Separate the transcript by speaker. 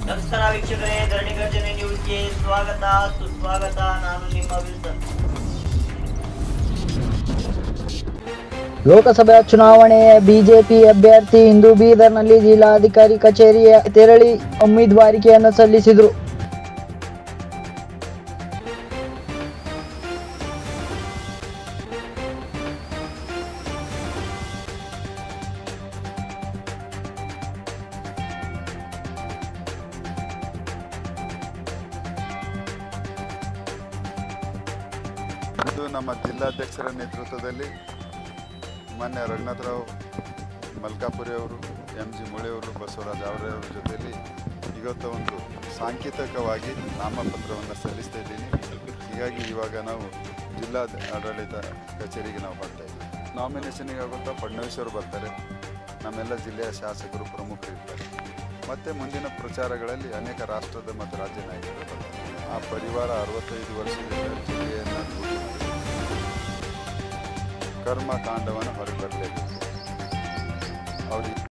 Speaker 1: ನಮಸ್ಕಾರ ವೀಕ್ಷಕರೇ ಧರಣಿ ಗರ್ಜನೆ ನ್ಯೂಸ್ಗೆ ಸ್ವಾಗತ ಸುಸ್ವಾಗತ ನಾನು ನಿಮ್ಮ ವಿಲ್ಸನ್
Speaker 2: ಲೋಕಸಭೆ ಚುನಾವಣೆಯ ಬಿಜೆಪಿ ಅಭ್ಯರ್ಥಿ ಇಂದು ಬೀದರ್ನಲ್ಲಿ ಜಿಲ್ಲಾಧಿಕಾರಿ ಕಚೇರಿಗೆ ತೆರಳಿ ಉಮೇದುವಾರಿಕೆಯನ್ನು ಸಲ್ಲಿಸಿದರು
Speaker 3: ಇದು ನಮ್ಮ ಜಿಲ್ಲಾಧ್ಯಕ್ಷರ ನೇತೃತ್ವದಲ್ಲಿ ಮಾನ್ಯ ರಘುನಾಥರಾವ್ ಮಲ್ಕಾಪುರಿ ಅವರು ಎಂ ಜಿ ಮುಳೆಯವರು ಬಸವರಾಜ್ ಅವರವರ ಜೊತೆಯಲ್ಲಿ ಇವತ್ತು ಒಂದು ಸಾಂಕೇತಿಕವಾಗಿ ನಾಮಪತ್ರವನ್ನು ಸಲ್ಲಿಸ್ತಾ ಇದ್ದೀನಿ ಹೀಗಾಗಿ ಇವಾಗ ನಾವು ಜಿಲ್ಲಾ ಆಡಳಿತ ಕಚೇರಿಗೆ ನಾವು ಬರ್ತಾ ಇದ್ದೀವಿ ನಾಮಿನೇಷನ್ಗೆ ಆಗುತ್ತಾ ಫಡ್ನವೀಸ್ ಅವರು ಬರ್ತಾರೆ ನಮ್ಮೆಲ್ಲ ಜಿಲ್ಲೆಯ ಶಾಸಕರು ಪ್ರಮುಖರು ಇರ್ತಾರೆ ಮತ್ತು ಮುಂದಿನ ಪ್ರಚಾರಗಳಲ್ಲಿ ಅನೇಕ ರಾಷ್ಟ್ರದ ಮತ್ತು ರಾಜ್ಯ ನಾಯಕರು ಬರ್ತಾರೆ ಆ ಪರಿವಾರ ಅರವತ್ತೈದು ವರ್ಷದಿಂದ ಜಿಲ್ಲೆಯನ್ನು ಲೂಟಿ ಮಾಡಿದೆ. ಕರ್ಮಕಾಂಡವನ್ನು ಹೊರಗೆ ಬರಲೇಬೇಕು ಅವ್ರಿಗೆ